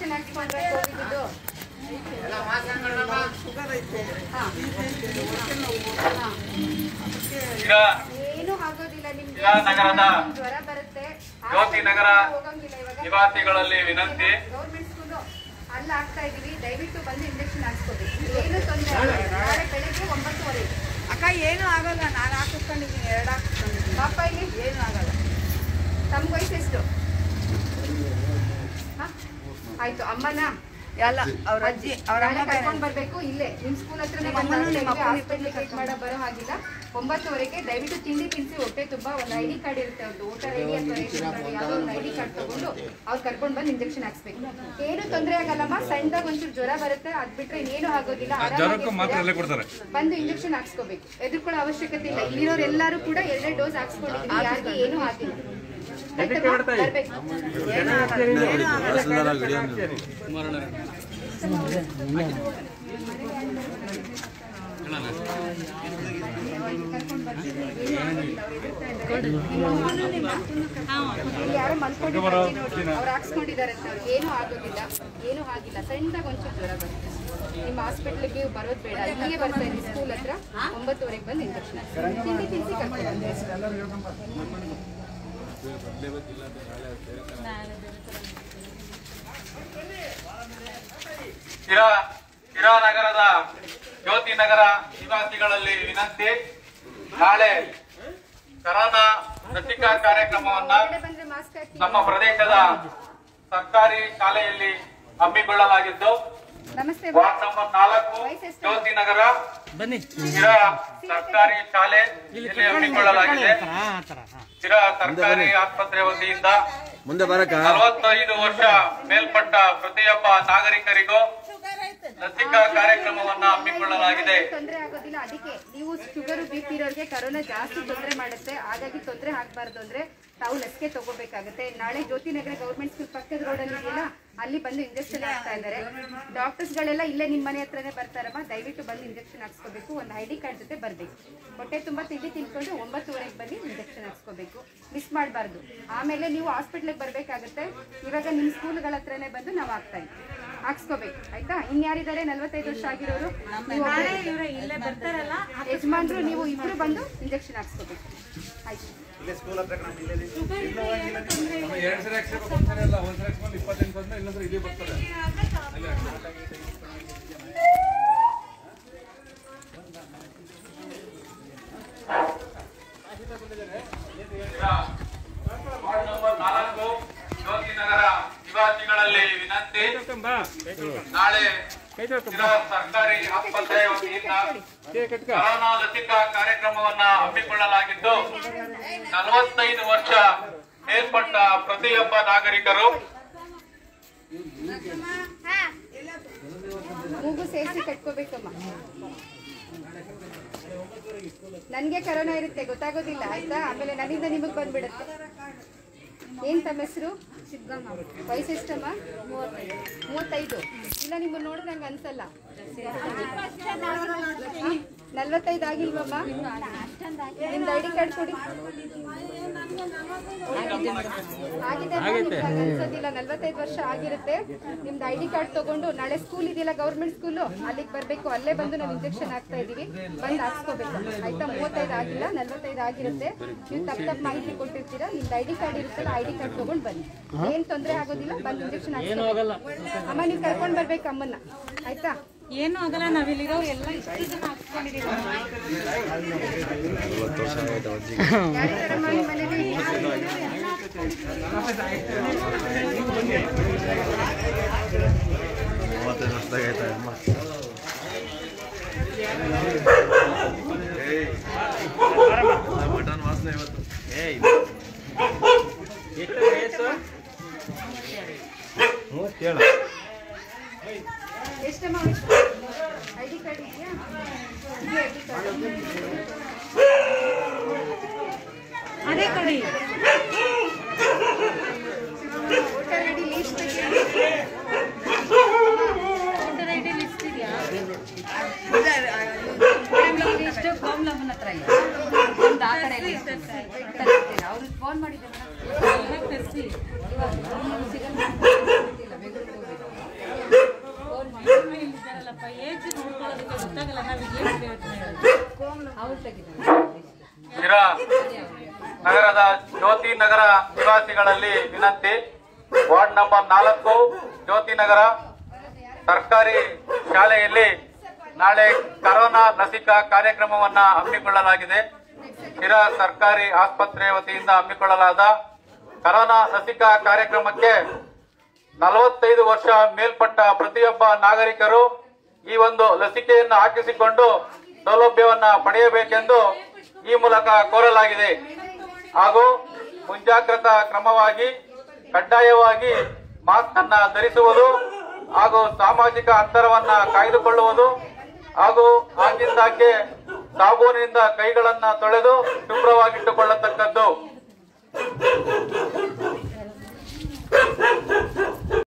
Injection ಹಾಕ್ಸ್ಕೊಂಡ್ರೆ ಕೋವಿಡ್ದು ಈಗ ಏನು ಆಗೋದಿಲ್ಲ ನಿಮ್ಗೆ ಶಿರಾ ನಗರದ ಜ್ವರ ಬರುತ್ತೆ ಜ್ಯೋತಿ ನಗರ ಹೋಗಂಗಿಲ್ಲ ಇವಾಗ ನಿವಾಸಿಗಳಲ್ಲಿ ವಿನಂತಿ ಗೌರ್ಮೆಂಟ್ ಸ್ಕೂಲು ಅಲ್ಲಿ ಹಾಕ್ತಾ ಇದೀವಿ ದಯವಿಟ್ಟು ಬಂದು ಇಂಜೆಕ್ಷನ್ ಹಾಕ್ಸ್ಕೋಬೇಕು ಏನು ತೊಂದರೆ ಆಗಲ್ಲ ನಾಳೆ ಬೆಳಗ್ಗೆ ಒಂಬತ್ತುವರೆ ಅಕ್ಕ ಏನು ಆಗಲ್ಲ ನಾನು ಹಾಕಿಸ್ಕೊಂಡಿದ್ದೀನಿ ಎರಡು ಹಾಕಿಸ್ಕೊಂಡಿದ್ದೀನಿ ಪಾಪ ಇಲ್ಲಿ ಏನು ಆಗಲ್ಲ ತಮ್ಮ ವಯಸ್ಸು ಎಷ್ಟು ಹ? ಆಯ್ತು ಅಮ್ಮನ ಎಲ್ಲ ಅವ್ರ ಅಜ್ಜಿ ಅವ್ರ ನಾಳೆ ಅಮ್ಮ ಕರ್ಕೊಂಡ್ ಬರ್ಬೇಕು ಇಲ್ಲೇ ನಿಮ್ ಸ್ಕೂಲ್ ಹತ್ರನೇ ನಿಮ್ಮ ಅಮ್ಮನೂ ನಿಮ್ಮ ಅಪ್ಪನೂ ಹಾಸ್ಪಿಟಲ್ ಚೆಕ್ ಮಾಡೋ ಬರೋ ಹಾಗಿಲ್ಲ ಒಂಬತ್ತುವರೆಗೆ ದಯವಿಟ್ಟು ತಿಂಡಿ ತಿನ್ಸಿ ಹೊಟ್ಟೆ ತುಂಬಾ ಒಂದು ಐಡಿ ಕಾರ್ಡ್ ಇರುತ್ತೆ ಅವ್ರದ್ದು ವೋಟರ್ ಐಡಿ ಅಥವಾ ರೇಷನ್ ಕಾರ್ಡ್ ಯಾವುದೋ ಒಂದು ಐಡಿ ಕಾರ್ಡ್ ತಗೊಂಡು ಅವ್ರು ಕರ್ಕೊಂಡ್ ಬಂದು ಇಂಜೆಕ್ಷನ್ ಹಾಕ್ಸ್ಬೇಕು ಏನು ತೊಂದರೆ ಆಗಲ್ಲಮ್ಮ ಸಣ್ಣದಾಗ ಒಂಚೂರು ಜ್ವರ ಬರುತ್ತೆ ಅದ್ ಬಿಟ್ರೆ ಇನ್ನೇನು ಆಗೋದಿಲ್ಲ ಜ್ವರಕ್ಕೂ ಮಾತ್ರ ಆರಾಮಾಗಿ ಅಲ್ಲೇ ಕೊಡ್ತಾರೆ ಬಂದು ಇಂಜೆಕ್ಷನ್ ಹಾಕ್ಸ್ಕೋಬೇಕು ಎದುರ್ಕೊಳ್ಳೋ ಅವಶ್ಯಕತೆ ಇಲ್ಲ ಇಲ್ಲಿರೋರು ಎಲ್ಲರೂ ಕೂಡ ಎರಡೇ ಡೋಸ್ ಹಾಕ್ಸ್ಕೊಂಡಿದ್ವಿ ಯಾರಿಗೆ ಏನೂ ಆಗಿಲ್ಲ ಆಯ್ತಮ್ಮ? ಬರ್ಬೇಕು ಏನು ಆಗಲ್ಲ ಏನು ಆಗಲ್ಲ ಇಲ್ಲಿ ಯಾರೋ ಮಲ್ಕೊಂಡಿದ್ದಾರೆ ನೋಡಿ ಅವ್ರು ಹಾಕ್ಸ್ಕೊಂಡಿದ್ದಾರೆ ಅಂತ ಅವ್ರಿಗೆ ಏನೂ ಆಗೋದಿಲ್ಲ ಏನೂ ಆಗಿಲ್ಲ ಸಣ್ಣದಾಗ ಒಂಚೂರು ಜ್ವರ ಬರುತ್ತೆ ನಿಮ್ಮ ಹಾಸ್ಪಿಟ್ಲಿಗೆ ಬರೋದು ಬೇಡ ಇಲ್ಲಿಗೆ ಬರ್ತಾ ಇದ್ದೀವಿ ಸ್ಕೂಲ್ ಹತ್ರ ಒಂಬತ್ತುವರೆಗೆ ಬಂದು ಇಂಜೆಕ್ಷನ್ ತಿಂಡಿ ತಿನ್ಸಿ ಕರ್ಕೊಂಡು ಬನ್ನಿ. ಶಿರಾ ಶಿರಾ ನಗರದ ಜ್ಯೋತಿ ನಗರ ನಿವಾಸಿಗಳಲ್ಲಿ ವಿನಂತಿ ನಾಳೆ ಕರೋನಾ ಲಸಿಕಾ ಕಾರ್ಯಕ್ರಮವನ್ನ ಹೊರಗಡೆ ಬಂದ್ರೆ ಮಾಸ್ಕ್ ಹಾಕಿ ನಮ್ಮ ಪ್ರದೇಶದ ಸರ್ಕಾರಿ ಶಾಲೆಯಲ್ಲಿ ಹಮ್ಮಿಕೊಳ್ಳಲಾಗಿದ್ದು ನಮಸ್ತೆ ವಾರ್ಡ್ ನಂಬರ್ ನಾಲ್ಕು ಜ್ಯೋತಿ ನಗರ ಶಿರಾ ಸರ್ಕಾರಿ ಶಾಲೆ ಇಲ್ಲಿ ಹಮ್ಮಿಕೊಳ್ಳಲಾಗಿದೆ ಶಿರಾ ಸರ್ಕಾರಿ ಆಸ್ಪತ್ರೆ ವತಿಯಿಂದ ಮುಂದೆ ಬರಕ ನಲವತ್ತೈದು ವರ್ಷ ಮೇಲ್ಪಟ್ಟ ಪ್ರತಿಯೊಬ್ಬ ನಾಗರಿಕರಿಗೂ ಲಸಿಕಾ ಕಾರ್ಯಕ್ರಮವನ್ನ ಹಮ್ಮಿಕೊಳ್ಳಲಾಗಿದೆ ತೊಂದರೆ ಆಗೋದಿಲ್ಲ ಅದಕ್ಕೆ ನೀವು ಶುಗರ್ ಬಿ ಪಿ ಇರೋರಿಗೆ ಕರೋನಾ ಜಾಸ್ತಿ ತೊಂದರೆ ಮಾಡುತ್ತೆ ಹಾಗಾಗಿ ತೊಂದರೆ ಆಗ್ಬಾರ್ದು ಅಂದ್ರೆ ತಾವು ಲಸಿಕೆ ತಗೋಬೇಕಾಗುತ್ತೆ ನಾಳೆ ಜ್ಯೋತಿ ನಗರ ಗೌರ್ಮೆಂಟ್ ಸ್ಕೂಲ್ ಪಕ್ಕದ ರೋಡಲ್ಲಿ ಇದೆಯಲ್ಲ ಅಲ್ಲಿ ಬಂದು ಇಂಜೆಕ್ಷನ್ ಹಾಕ್ತಾ ಇದ್ದಾರೆ ಡಾಕ್ಟರ್ಸ್ ಗಳೆಲ್ಲ ಇಲ್ಲೇ ನಿಮ್ಮ ಮನೆ ಹತ್ರನೇ ಬರ್ತಾರಮ್ಮ ದಯವಿಟ್ಟು ಬಂದು ಇಂಜೆಕ್ಷನ್ ಹಾಕ್ಸ್ಕೋಬೇಕು ಒಂದು ಐ ಡಿ ಕಾರ್ಡ್ ಜೊತೆ ಬರಬೇಕು ಹೊಟ್ಟೆ ತುಂಬಾ ತಿಂಡಿ ತಿನ್ಕೊಂಡು ಒಂಬತ್ತುವರೆಗೆ ಬಂದು ಇಂಜೆಕ್ಷನ್ ಹಾಕ್ಸ್ಕೋಬೇಕು ಮಿಸ್ ಮಾಡಬಾರ್ದು ಆಮೇಲೆ ನೀವು ಹಾಸ್ಪಿಟ್ಲಿಗೆ ಬರಬೇಕಾಗುತ್ತೆ ಇವಾಗ ನಿಮ್ಮ ಸ್ಕೂಲ್ಗಳ ಹತ್ರನೇ ಬಂದು ನಾವು ಹಾಕ್ತಾ ಇದ್ದೀವಿ ಹಾಕ್ಸ್ಕೋಬೇಕು ಆಯ್ತಾ ಇನ್ಯಾರಿದ್ದಾರೆ ನಲ್ವತ್ತೈದು ವರ್ಷ ಆಗಿರೋರು ನೀವು ಒಬ್ರೇ. ಇಲ್ಲೇ ಬರ್ತಾರಲ್ಲ ಯಜಮಾನ್ರು ನೀವು ಇಬ್ರು ಬಂದು ಇಂಜೆಕ್ಷನ್ ಹಾಕ್ಸ್ಕೋಬೇಕು ಆಯ್ತು ಎರಡು ಸರಿ ಹಾಕ್ಸ್ಬೇಕು ಒಂದ್ಸರಿ ಅಲ್ಲ ಒಂದ್ಸರಿ ಹಾಕ್ಸ್ಕೊಂಡು ಇಪ್ಪತ್ತೆಂಟು ಬಂದ್ರೆ ಇನ್ನೊಂದ್ಸರಿ ಇಲ್ಲಿ ಬರ್ತಾರೆ ವಾರ್ಡ್ ನಂಬರ್ ನಾಲ್ಕು ಜ್ಯೋತಿ ನಗರ ನಿವಾಸಿಗಳಲ್ಲಿ ವಿನಂತಿ ನಾಳೆ ಶಿರಾ ಸರ್ಕಾರಿ ಆಸ್ಪತ್ರೆ ವತಿಯಿಂದ ಕರೋನಾ ಲಸಿಕಾ ಕಾರ್ಯಕ್ರಮವನ್ನ ಹಮ್ಮಿಕೊಳ್ಳಲಾಗಿದ್ದು ನಲವತ್ತೈದು ವರ್ಷ ಮೇಲ್ಪಟ್ಟ ಪ್ರತಿಯೊಬ್ಬ ನಾಗರಿಕರು ಮೂಗು ಸೇರಿಸಿ ಕಟ್ಕೋಬೇಕಮ್ಮ ನನ್ಗೆ ಕರೋನಾ ಇರುತ್ತೆ ಗೊತ್ತಾಗೋದಿಲ್ಲ ಆಯ್ತಾ ಆಮೇಲೆ ನನ್ನಿಂದ ನಿಮಗ್ ಬಂದ್ಬಿಡುತ್ತೆ ಏನ್ ತಮ್ಮ ಹೆಸರು ವಯಸ್ಸು ಎಷ್ಟಮ್ಮ ಮೂವತ್ತೈದು ಇಲ್ಲ ನಿಮ್ಮನ್ನ ನೋಡಿದ್ರೆ ನಂಗೆ ಅನ್ಸಲ್ಲ ನಲ್ವತ್ತೈದು ಆಗಿಲ್ವಮ್ಮ ನಿಮ್ದು ಐ ಡಿ ಕಾರ್ಡ್ ಕೊಡಿ ಆಗಿದೆ ಅಮ್ಮ, ನಿಮ್ಗೆ ಹಂಗ್ ಅನ್ಸೋದಿಲ್ಲ ನಲ್ವತ್ತೈದು ವರ್ಷ ಆಗಿರುತ್ತೆ ನಿಮ್ದು ಐ ಡಿ ಕಾರ್ಡ್ ತಗೊಂಡು ನಾಳೆ ಸ್ಕೂಲ್ ಇದೆಯಲ್ಲ ಗೌರ್ಮೆಂಟ್ ಸ್ಕೂಲು ಅಲ್ಲಿಗೆ ಬರಬೇಕು ಅಲ್ಲೇ ಬಂದು ನಾವು ಇಂಜೆಕ್ಷನ್ ಹಾಕ್ತಾ ಇದೀವಿ ಬಂದು ಹಾಕ್ಸ್ಕೋಬೇಕು ಆಯ್ತಾ ಮೂವತ್ತೈದು ಆಗಿಲ್ಲ ನಲ್ವತ್ತೈದು ಆಗಿರುತ್ತೆ ನೀವು ತಪ್ಪು ತಪ್ಪು ಮಾಹಿತಿ ಕೊಟ್ಟಿರ್ತೀರಾ ನಿಮ್ದು ಐ ಡಿ ಕಾರ್ಡ್ ಇರುತ್ತಲ್ಲ ಐ ಡಿ ಕಾರ್ಡ್ ತಗೊಂಡು ಬನ್ನಿ ಏನ್ ತೊಂದರೆ ಆಗೋದಿಲ್ಲ ಬಂದು ಇಂಜೆಕ್ಷನ್ ಹಾಕ್ಸ್ಕೋಬೇಕು ಅಮ್ಮ ನೀವು ಕರ್ಕೊಂಡು ಬರ್ಬೇಕು ಅಮ್ಮನ್ನ ಆಯ್ತಾ ಏನು ಆಗಲ್ಲ ನಾವಿಲ್ಲಿರೋ ಎಲ್ಲ ಇಷ್ಟು ಜನ ಹಾಕ್ಸ್ಕೊಂಡಿದ್ದೀವಿ ಯಾರಿದ್ದಾರಮ್ಮ ನಿಮ್ಮ ಮನೇಲಿ ಮೂವತ್ತೈದು ವರ್ಷದಾಗ ಆಯ್ತಾ ಅಮ್ಮ ಮಟನ್ ವಾಸನೆ ಇವತ್ತು ಎಷ್ಟಮ್ಮ ಐ ಡಿ ಕಾರ್ಡ್ ಇದೆಯಾ ಐ ಡಿ ಕಾರ್ಡ್ ಅದೇ ಕಡೆ voter I D list voter I D list ಇದೆಯಾ ಲಿಸ್ಟ್ ಕೋಮ್ಲಮ್ಮನ ಹತ್ರ ಇದೆ ಒಂದು ಆ ಕಡೆ ಲಿಸ್ಟ್ ಅವ್ರಿಗೆ ಫೋನ್ ಮಾಡಿದ್ದೆ ತರಿಸಿ ಮೇಡಮ್ ಸಿಗಲ್ಲ ಬೆಂಗಳೂರಿಗೆ ಹೋಗ್ಬೇಕು ಏಜ್ ನೋಡ್ಕೊಳ್ಳೋದಕ್ಕೆ ಗೊತ್ತಾಗಲ್ಲ ನಾವೀಗ ಏನು ಹೇಳ್ತೀವಿ ಅವ್ರು ತೆಗಿತಾರೆ ಶಿರಾ ನಗರದ ಜ್ಯೋತಿ ನಗರ ನಿವಾಸಿಗಳಲ್ಲಿ ವಿನಂತಿ ವಾರ್ಡ್ ನಂಬರ್ ನಾಲ್ಕು ಜ್ಯೋತಿ ನಗರ ಸರ್ಕಾರಿ ಶಾಲೆಯಲ್ಲಿ ನಾಳೆ ಕರೋನಾ ಲಸಿಕಾ ಕಾರ್ಯಕ್ರಮವನ್ನ ಹಮ್ಮಿಕೊಳ್ಳಲಾಗಿದೆ ಶಿರಾ ಸರ್ಕಾರಿ ಆಸ್ಪತ್ರೆ ವತಿಯಿಂದ ಹಮ್ಮಿಕೊಳ್ಳಲಾದ ಕರೋನಾ ಲಸಿಕಾ ಕಾರ್ಯಕ್ರಮಕ್ಕೆ ನಲವತ್ತೈದು ವರ್ಷ ಮೇಲ್ಪಟ್ಟ ಪ್ರತಿಯೊಬ್ಬ ನಾಗರಿಕರು ಈ ಒಂದು ಲಸಿಕೆಯನ್ನು ಹಾಕಿಸಿಕೊಂಡು ಸೌಲಭ್ಯವನ್ನ ಪಡೆಯಬೇಕೆಂದು ಈ ಮೂಲಕ ಕೋರಲಾಗಿದೆ ಹಾಗೂ ಮುಂಜಾಗ್ರತಾ ಕ್ರಮವಾಗಿ ಕಡ್ಡಾಯವಾಗಿ ಮಾಸ್ಕ್ ಅನ್ನ ಧರಿಸುವುದು ಹಾಗೂ ಸಾಮಾಜಿಕ ಅಂತರವನ್ನ ಕಾಯ್ದುಕೊಳ್ಳುವುದು ಹಾಗೂ ಆಗಿಂದಾಗ್ಗೆ ಸಾಬೂನಿನಿಂದ ಕೈಗಳನ್ನ ತೊಳೆದು ಶುಭ್ರವಾಗಿಟ್ಟುಕೊಳ್ಳತಕ್ಕದ್ದು